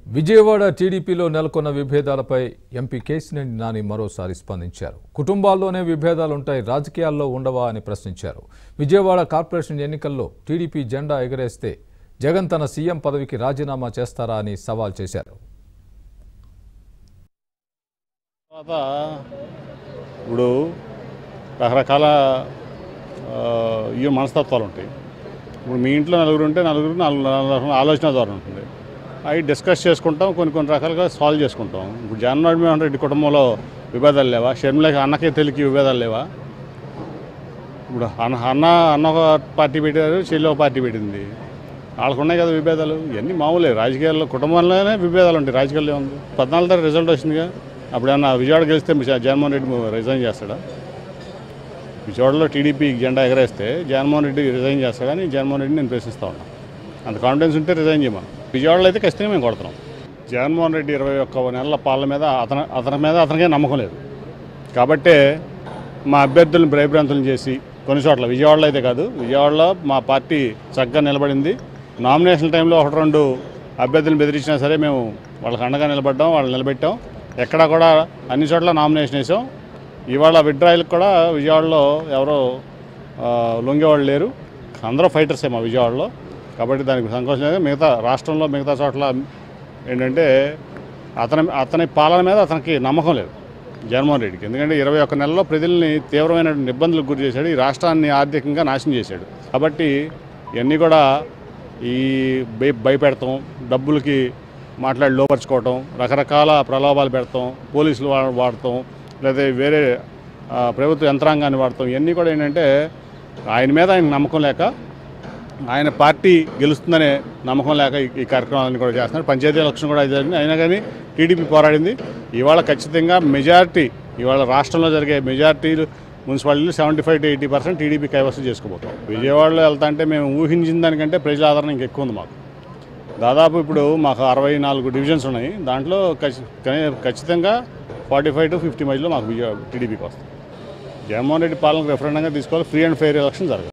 విజయవాడ టీడీపీలో నెలకొన్న విభేదాలపై ఎంపీ కేసినేని నాని మరోసారి స్పందించారు కుటుంబాల్లోనే విభేదాలుంటాయి రాజకీయాల్లో ఉండవా అని ప్రశ్నించారు విజయవాడ కార్పొరేషన్ ఎన్నికల్లో టీడీపీ జెండా ఎగరేస్తే జగన్ తన సీఎం పదవికి రాజీనామా చేస్తారా అని సవాల్ చేశారు తర్వాత ఇప్పుడు రకరకాల ఆ, ఇవి మనస్తత్వాలు ఉంటాయి ఇప్పుడు మీ ఇంట్లో నలుగురు ఉంటే నలుగురు నాలుగు నాలుగు రకాల ఆలోచన ద్వారా ఉంటుంది అవి డిస్కస్ చేసుకుంటాం కొన్ని కొన్ని రకాలుగా సాల్వ్ చేసుకుంటాం ఇప్పుడు జగన్మోహన్ రెడ్డి కుటుంబంలో విభేదాలు లేవా షర్మిలకి అన్నకే తెలికి విభేదాలు లేవా ఇప్పుడు అన్న అన్న అన్న ఒక పార్టీ పెట్టారు చెల్లి ఒక పార్టీ పెట్టింది వాళ్ళకు ఉన్నాయి కదా విభేదాలు ఇవన్నీ మామూలే రాజకీయాల్లో కుటుంబంలోనే విభేదాలు ఉంటాయి రాజకీయాల్లో ఏముంది పద్నాలుగు తారీఖు రిజల్ట్ వచ్చిందిగా అప్పుడు ఏమన్నా విజయవాడ గెలిస్తే జ- జగన్మోహన్ రెడ్డి రిజైన్ చేస్తాడా విజయవాడలో టీడీపీ జెండా ఎగరేస్తే జగన్మోహన్ రెడ్డి రిజైన్ చేస్తాడని జగన్మోహన్ రెడ్డి నేను ప్రశ్నిస్తా ఉన్నాను అంత కాన్ఫిడెన్స్ ఉంటే రిజైన్ చేయమని విజయవాడలో అయితే ఖచ్చితంగా మేము కొడుతున్నాం జగన్మోహన్ రెడ్డి ఇరవై ఒక్క నెలల పాలన మీద అతని అతని మీద అతనికే నమ్మకం లేదు కాబట్టే మా అభ్యర్థులను భయభ్రాంతులను చేసి కొన్ని చోట్ల విజయవాడలో అయితే కాదు విజయవాడలో మా పార్టీ చక్కగా నిలబడింది నామినేషన్ టైంలో ఒకటి రెండు అభ్యర్థులను బెదిరించినా సరే మేము వాళ్ళకి అండగా నిలబడ్డాం వాళ్ళు నిలబెట్టాం ఎక్కడా కూడా అన్ని చోట్ల నామినేషన్ వేసాం ఇవాళ విడ్రాయిలకు కూడా విజయవాడలో ఎవరో ఆ, లొంగేవాళ్ళు లేరు అందరూ ఫైటర్సే మా విజయవాడలో కాబట్టి దానికి సంకోచం లేదు మిగతా రాష్ట్రంలో మిగతా చోట్ల ఏంటంటే అతని అతని పాలన మీద అతనికి నమ్మకం లేదు జగన్మోహన్ రెడ్డికి ఎందుకంటే ఇరవై ఒక్క నెలలో ప్రజల్ని తీవ్రమైన ఇబ్బందులకు గురి చేశాడు ఈ రాష్ట్రాన్ని ఆర్థికంగా నాశనం చేశాడు కాబట్టి ఇవన్నీ కూడా ఈ భయ భయపెడతాం డబ్బులకి మాట్లాడి లోపరుచుకోవటం రకరకాల ప్రలోభాలు పెడతాం పోలీసులు వా- వాడతాం లేదా వేరే ఆ, ప్రభుత్వ యంత్రాంగాన్ని వాడతాం ఇవన్నీ కూడా ఏంటంటే ఆయన మీద ఆయన నమ్మకం లేక ఆయన పార్టీ గెలుస్తుందనే నమ్మకం లేక ఈ- ఈ కార్యక్రమాలను కూడా చేస్తున్నారు పంచాయతీ ఎలక్షన్ కూడా జరిగింది అయినా కానీ టీడీపీ పోరాడింది ఇవాళ ఖచ్చితంగా మెజారిటీ ఇవాళ రాష్ట్రంలో జరిగే మెజారిటీలు మున్సిపాలిటీలు seventy five to eighty percent TDP కైవసం చేసుకోబోతాం విజయవాడలో వెళ్తా అంటే మేము ఊహించిన దానికంటే ప్రజల ఆదరణ ఇంకెక్కువ ఉంది మాకు దాదాపు ఇప్పుడు మాకు అరవై నాలుగు డివిజన్స్ ఉన్నాయి దాంట్లో ఖచ్చి- కనీ- ఖచ్చితంగా ఫార్టీ ఫైవ్ టు ఫిఫ్టీ మధ్యలో మాకు విజయ టీడీపీకి వస్తుంది జగన్మోహన్ రెడ్డి పాలన రెఫరెండంగా తీసుకోవాలి ఫ్రీ అండ్ ఫెయిర్ ఎలక్షన్ జరగాలి